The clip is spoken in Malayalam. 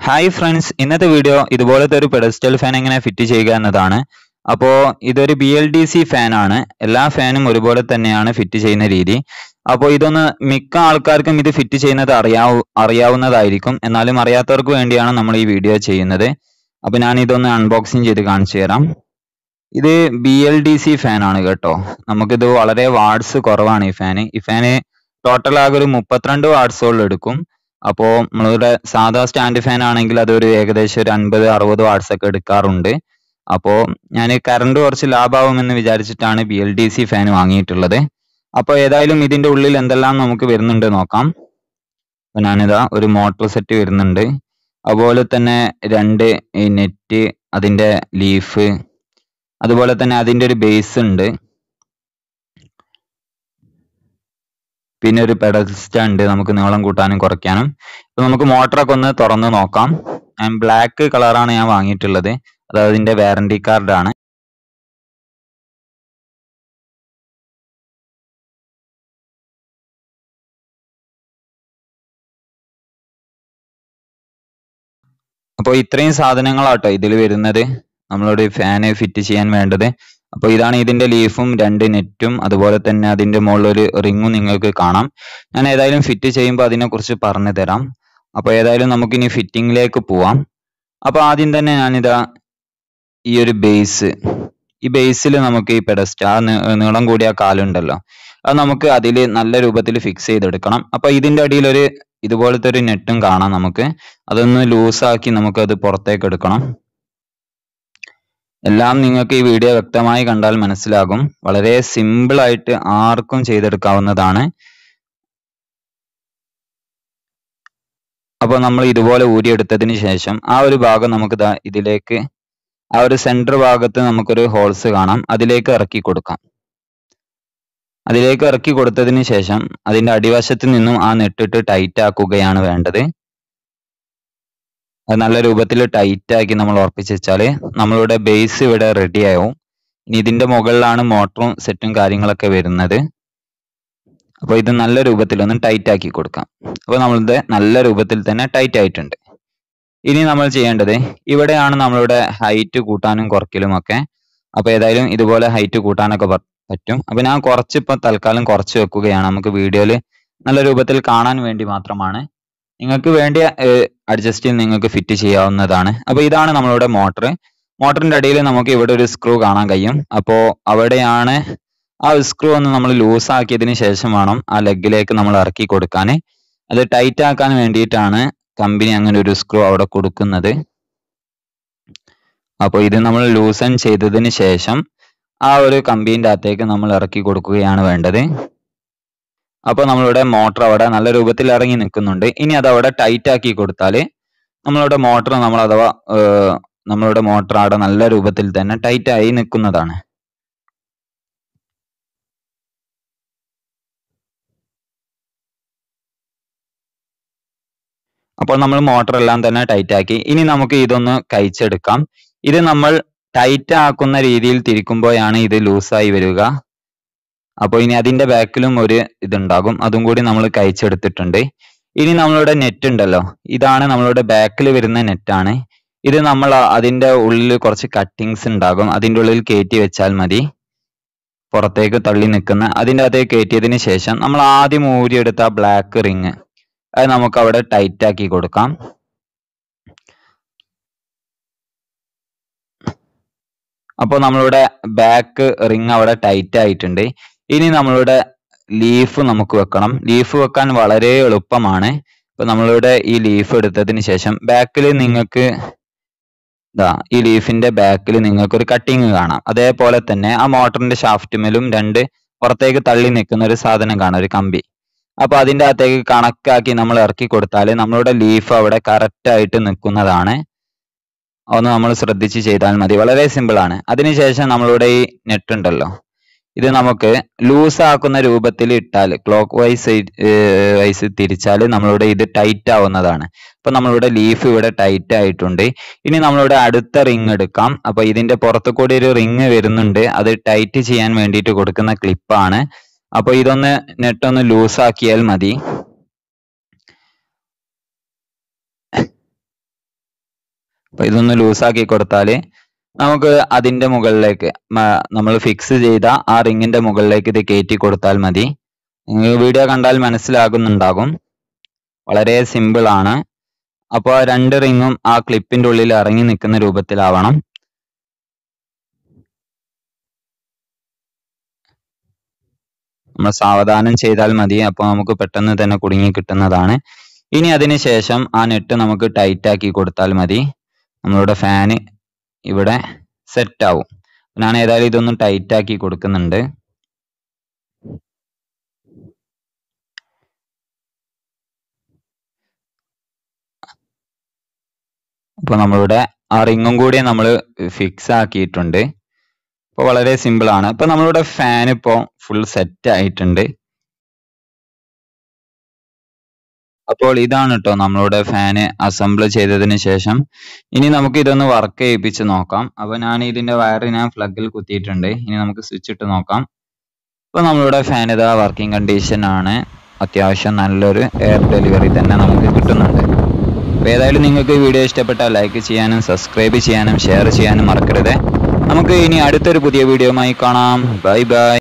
ഹായ് ഫ്രണ്ട്സ് ഇന്നത്തെ വീഡിയോ ഇതുപോലത്തെ ഒരു പെഡസ്റ്റൽ ഫാൻ എങ്ങനെ ഫിറ്റ് ചെയ്യുക എന്നതാണ് അപ്പോൾ ഇതൊരു B L D C fan ആണ് എല്ലാ ഫാനും ഒരുപോലെ തന്നെയാണ് ഫിറ്റ് ചെയ്യുന്ന രീതി അപ്പോൾ ഇതൊന്ന് മിക്ക ആൾക്കാർക്കും ഇത് ഫിറ്റ് ചെയ്യുന്നത് അറിയാവു അറിയാവുന്നതായിരിക്കും എന്നാലും അറിയാത്തവർക്ക് വേണ്ടിയാണ് നമ്മൾ ഈ വീഡിയോ ചെയ്യുന്നത് അപ്പോൾ ഞാൻ ഇതൊന്ന് അൺബോക്സിങ് ചെയ്ത് കാണിച്ചു തരാം ഇത് B L D C fan ആണ് കേട്ടോ നമുക്കിത് വളരെ വാട്സ് കുറവാണ് ഈ ഫാന് ഈ ഫാന് ടോട്ടൽ ആകെ ഒരു മുപ്പത്തിരണ്ട് വാട്സോളം എടുക്കും അപ്പോൾ നമ്മളുടെ സാധാ സ്റ്റാൻഡ് ഫാൻ ആണെങ്കിൽ അതൊരു ഏകദേശം ഒരു അൻപത് അറുപത് വാട്ട്സ് ഒക്കെ എടുക്കാറുണ്ട് അപ്പോൾ ഞാൻ കറണ്ട് കുറച്ച് ലാഭമാവുമെന്ന് വിചാരിച്ചിട്ടാണ് B L D C fan വാങ്ങിയിട്ടുള്ളത് അപ്പോൾ ഏതായാലും ഇതിന്റെ ഉള്ളിൽ എന്തെല്ലാം നമുക്ക് വരുന്നുണ്ട് നോക്കാം അപ്പോൾ ഞാനിതാ ഒരു മോട്ടോർ സെറ്റ് വരുന്നുണ്ട് അതുപോലെ തന്നെ രണ്ട് നെറ്റ് അതിന്റെ ലീഫ് അതുപോലെ തന്നെ അതിന്റെ ഒരു ബേസ് ഉണ്ട് പിന്നെ ഒരു പെഡൽ സ്റ്റാൻഡ് നമുക്ക് നീളം കൂട്ടാനും കുറയ്ക്കാനും ഇപ്പൊ നമുക്ക് മോട്ടറൊക്കെ ഒന്ന് തുറന്ന് നോക്കാം ഞാൻ ബ്ലാക്ക് കളറാണ് ഞാൻ വാങ്ങിയിട്ടുള്ളത് അത് അതിന്റെ വാറണ്ടി കാർഡാണ് അപ്പോൾ ഇത്രയും സാധനങ്ങളാട്ടോ ഇതിൽ വരുന്നത് നമ്മളോട് ഫാന് ഫിറ്റ് ചെയ്യാൻ വേണ്ടത് അപ്പോൾ ഇതാണ് ഇതിന്റെ ലീഫും രണ്ട് നെറ്റും അതുപോലെ തന്നെ അതിന്റെ മുകളിൽ ഒരു റിങ്ങും നിങ്ങൾക്ക് കാണാം ഞാൻ ഏതായാലും ഫിറ്റ് ചെയ്യുമ്പോൾ അതിനെക്കുറിച്ച് പറഞ്ഞു തരാം അപ്പോൾ ഏതായാലും നമുക്കിനി ഫിറ്റിങ്ങിലേക്ക് പോവാം അപ്പോൾ ആദ്യം തന്നെ ഞാനിതാ ഈ ഒരു ബേസ് ഈ ബേസിൽ നമുക്ക് ഈ പെഡസ്റ്റ ആ നീ- നീളം കൂടിയ കാലുണ്ടല്ലോ അത് നമുക്ക് അതിൽ നല്ല രൂപത്തിൽ ഫിക്സ് ചെയ്തെടുക്കണം അപ്പോൾ ഇതിന്റെ അടിയിൽ ഒരു ഇതുപോലത്തെ ഒരു നെറ്റും കാണാം നമുക്ക് അതൊന്ന് ലൂസാക്കി നമുക്ക് അത് പുറത്തേക്ക് എടുക്കണം എല്ലാം നിങ്ങൾക്ക് ഈ വീഡിയോ വ്യക്തമായി കണ്ടാൽ മനസ്സിലാകും വളരെ സിമ്പിൾ ആയിട്ട് ആർക്കും ചെയ്തെടുക്കാവുന്നതാണ് അപ്പോൾ നമ്മൾ ഇതുപോലെ ഊരിയെടുത്തതിന് ശേഷം ആ ഒരു ഭാഗം നമുക്ക് ദാ ഇതിലേക്ക് ആ ഒരു സെന്റർ ഭാഗത്ത് നമുക്കൊരു ഹോൾസ് കാണാം അതിലേക്ക് ഇറക്കി കൊടുക്കാം അതിലേക്ക് ഇറക്കി കൊടുത്തതിന് ശേഷം അതിന്റെ അടിവശത്ത് നിന്നും ആ നെട്ടിട്ട് ടൈറ്റ് ആക്കുകയാണ് വേണ്ടത് അത് നല്ല രൂപത്തിൽ ടൈറ്റ് ആക്കി നമ്മൾ ഉറപ്പിച്ച് വെച്ചാല് നമ്മളുടെ ബേസ് ഇവിടെ റെഡി ആവും ഇനി ഇതിന്റെ മുകളിലാണ് മോട്ടറും സെറ്റും കാര്യങ്ങളൊക്കെ വരുന്നത് അപ്പോൾ ഇത് നല്ല രൂപത്തിൽ ഒന്ന് ടൈറ്റ് ആക്കി കൊടുക്കാം അപ്പോൾ നമ്മളുടെ നല്ല രൂപത്തിൽ തന്നെ ടൈറ്റ് ആയിട്ടുണ്ട് ഇനി നമ്മൾ ചെയ്യേണ്ടത് ഇവിടെയാണ് നമ്മളുടെ ഹൈറ്റ് കൂട്ടാനും കുറയ്ക്കലും ഒക്കെ അപ്പോൾ ഏതായാലും ഇതുപോലെ ഹൈറ്റ് കൂട്ടാനൊക്കെ പ- പറ്റും അപ്പോൾ ഞാൻ കുറച്ച് ഇപ്പം തൽക്കാലം കുറച്ച് വെക്കുകയാണ് നമുക്ക് വീഡിയോയിൽ നല്ല രൂപത്തിൽ കാണാൻ വേണ്ടി മാത്രമാണ് നിങ്ങൾക്ക് വേണ്ടിയ അഡ്ജസ്റ്റ് ചെയ്ത് നിങ്ങൾക്ക് ഫിറ്റ് ചെയ്യാവുന്നതാണ് അപ്പോൾ ഇതാണ് നമ്മളുടെ മോട്ടർ മോട്ടറിന്റെ അടിയിൽ നമുക്ക് ഇവിടെ ഒരു സ്ക്രൂ കാണാൻ കഴിയും അപ്പോൾ അവിടെയാണ് ആ സ്ക്രൂ ഒന്ന് നമ്മൾ ലൂസ് ആക്കിയതിന് ശേഷം വേണം ആ ലെഗിലേക്ക് നമ്മൾ ഇറക്കി കൊടുക്കാൻ അത് ടൈറ്റ് ആക്കാൻ വേണ്ടിയിട്ടാണ് കമ്പനി അങ്ങനെ ഒരു സ്ക്രൂ അവിടെ കൊടുക്കുന്നത് അപ്പോൾ ഇത് നമ്മൾ ലൂസൺ ചെയ്തതിന് ശേഷം ആ ഒരു കമ്പീൻ്റെ അകത്തേക്ക് നമ്മൾ ഇറക്കി കൊടുക്കുകയാണ് വേണ്ടത് അപ്പോൾ നമ്മളുടെ മോട്ടർ അവിടെ നല്ല രൂപത്തിൽ ഇറങ്ങി നിൽക്കുന്നുണ്ട് ഇനി അത് അവിടെ ടൈറ്റ് ആക്കി കൊടുത്താൽ നമ്മളുടെ മോട്ടർ നമ്മൾ അഥവാ ഏർ, നമ്മളുടെ മോട്ടർ അവിടെ നല്ല രൂപത്തിൽ തന്നെ ടൈറ്റ് ആയി നിൽക്കുന്നതാണ് അപ്പോൾ നമ്മൾ മോട്ടർ എല്ലാം തന്നെ ടൈറ്റ് ആക്കി ഇനി നമുക്ക് ഇതൊന്ന് കഴിച്ചെടുക്കാം ഇത് നമ്മൾ ടൈറ്റ് ആക്കുന്ന രീതിയിൽ തിരിക്കുമ്പോഴാണ് ഇത് ലൂസായി വരിക അപ്പോൾ ഇനി അതിന്റെ ബാക്കിലും ഒരു ഇതുണ്ടാകും അതും കൂടി നമ്മൾ കഴിച്ചെടുത്തിട്ടുണ്ട് ഇനി നമ്മളുടെ നെറ്റ് ഉണ്ടല്ലോ ഇതാണ് നമ്മളുടെ ബാക്കിൽ വരുന്ന നെറ്റാണ് ഇത് നമ്മൾ ആ- അതിന്റെ ഉള്ളിൽ കുറച്ച് കട്ടിങ്സ് ഉണ്ടാകും അതിന്റെ ഉള്ളിൽ കയറ്റി വെച്ചാൽ മതി പുറത്തേക്ക് തള്ളി നിൽക്കുന്ന അതിന്റെ അകത്തേക്ക് കയറ്റിയതിന് ശേഷം നമ്മൾ ആദ്യം ഊരിയെടുത്ത ആ ബ്ലാക്ക് റിങ് അത് നമുക്ക് അവിടെ ടൈറ്റ് ആക്കി കൊടുക്കാം അപ്പോൾ നമ്മളുടെ ബാക്ക് റിങ് അവിടെ ടൈറ്റ് ആയിട്ടുണ്ട് ഇനി നമ്മളുടെ ലീഫ് നമുക്ക് വെക്കണം ലീഫ് വെക്കാൻ വളരെ എളുപ്പമാണ് ഇപ്പൊ നമ്മളുടെ ഈ ലീഫ് എടുത്തതിന് ശേഷം ബാക്കിൽ നിങ്ങൾക്ക് ഇതാ ഈ ലീഫിന്റെ ബാക്കിൽ നിങ്ങൾക്ക് ഒരു കട്ടിങ് കാണാം അതേപോലെ തന്നെ ആ മോട്ടറിന്റെ ഷാഫ്റ്റുമേലും രണ്ട് പുറത്തേക്ക് തള്ളി നിൽക്കുന്ന ഒരു സാധനം കാണാം ഒരു കമ്പി അപ്പൊ അതിന്റെ അകത്തേക്ക് കണക്കാക്കി നമ്മൾ ഇറക്കി കൊടുത്താൽ നമ്മളുടെ ലീഫ് അവിടെ കറക്റ്റ് ആയിട്ട് നിൽക്കുന്നതാണ് ഒന്ന് നമ്മൾ ശ്രദ്ധിച്ച് ചെയ്താൽ മതി വളരെ സിമ്പിൾ ആണ് അതിനുശേഷം നമ്മളുടെ ഈ നെറ്റ് ഉണ്ടല്ലോ ഇത് നമുക്ക് ലൂസ് ആക്കുന്ന രൂപത്തിൽ ഇട്ടാൽ ക്ലോക്ക് വൈസ് വൈസ് തിരിച്ചാൽ നമ്മളുടെ ഇത് ടൈറ്റ് ആവുന്നതാണ് അപ്പൊ നമ്മളുടെ ലീഫ് ഇവിടെ ടൈറ്റ് ആയിട്ടുണ്ട് ഇനി നമ്മളുടെ അടുത്ത റിങ് എടുക്കാം അപ്പൊ ഇതിന്റെ പുറത്തു കൂടി ഒരു റിങ് വരുന്നുണ്ട് അത് ടൈറ്റ് ചെയ്യാൻ വേണ്ടിയിട്ട് കൊടുക്കുന്ന ക്ലിപ്പാണ് അപ്പൊ ഇതൊന്ന് നെറ്റ് ഒന്ന് ലൂസ് ആക്കിയാൽ മതി അപ്പൊ ഇതൊന്ന് ലൂസാക്കി കൊടുത്താൽ നമുക്ക് അതിന്റെ മുകളിലേക്ക് നമ്മൾ ഫിക്സ് ചെയ്ത ആ റിങ്ങിന്റെ മുകളിലേക്ക് ഇത് കയറ്റി കൊടുത്താൽ മതി നിങ്ങൾക്ക് വീഡിയോ കണ്ടാൽ മനസ്സിലാകുന്നുണ്ടാകും വളരെ സിമ്പിൾ ആണ് അപ്പോൾ ആ രണ്ട് റിങ്ങും ആ ക്ലിപ്പിന്റെ ഉള്ളിൽ ഇറങ്ങി നിൽക്കുന്ന രൂപത്തിലാവണം നമ്മൾ സാവധാനം ചെയ്താൽ മതി അപ്പോൾ നമുക്ക് പെട്ടെന്ന് തന്നെ കുടുങ്ങി കിട്ടുന്നതാണ് ഇനി അതിന് ശേഷം ആ നെറ്റ് നമുക്ക് ടൈറ്റ് ആക്കി കൊടുത്താൽ മതി നമ്മളുടെ ഫാന് ഇവിടെ സെറ്റ് ആവും ഞാൻ ഏതായാലും ഇതൊന്ന് ടൈറ്റ് ആക്കി കൊടുക്കുന്നുണ്ട് അപ്പോൾ നമ്മളുടെ ആ റിങ്ങും കൂടി നമ്മൾ ഫിക്സ് ആക്കിയിട്ടുണ്ട് ഇപ്പോൾ വളരെ സിമ്പിൾ ആണ് ഇപ്പോൾ നമ്മളുടെ ഫാൻ ഇപ്പോൾ ഫുൾ സെറ്റ് ആയിട്ടുണ്ട് അപ്പോൾ ഇതാണ് കേട്ടോ നമ്മളുടെ ഫാന് അസംബിൾ ചെയ്തതിന് ശേഷം ഇനി നമുക്ക് ഇതൊന്ന് വർക്ക് ചെയ്യിപ്പിച്ച് നോക്കാം അപ്പോൾ ഞാൻ ഇതിന്റെ വയർ ഞാൻ പ്ലഗിൽ കുത്തിയിട്ടുണ്ട് ഇനി നമുക്ക് സ്വിച്ച് ഇട്ട് നോക്കാം ഇപ്പോൾ നമ്മളുടെ ഫാൻ ഇതാ വർക്കിംഗ് കണ്ടീഷൻ ആണ് അത്യാവശ്യം നല്ലൊരു എയർ ഡെലിവറി തന്നെ നമുക്ക് കിട്ടുന്നുണ്ട് അപ്പോൾ ഏതായാലും നിങ്ങൾക്ക് ഈ വീഡിയോ ഇഷ്ടപ്പെട്ടാൽ ലൈക്ക് ചെയ്യാനും സബ്സ്ക്രൈബ് ചെയ്യാനും ഷെയർ ചെയ്യാനും മറക്കരുത് നമുക്ക് ഇനി അടുത്തൊരു പുതിയ വീഡിയോയുമായി കാണാം ബൈ ബൈ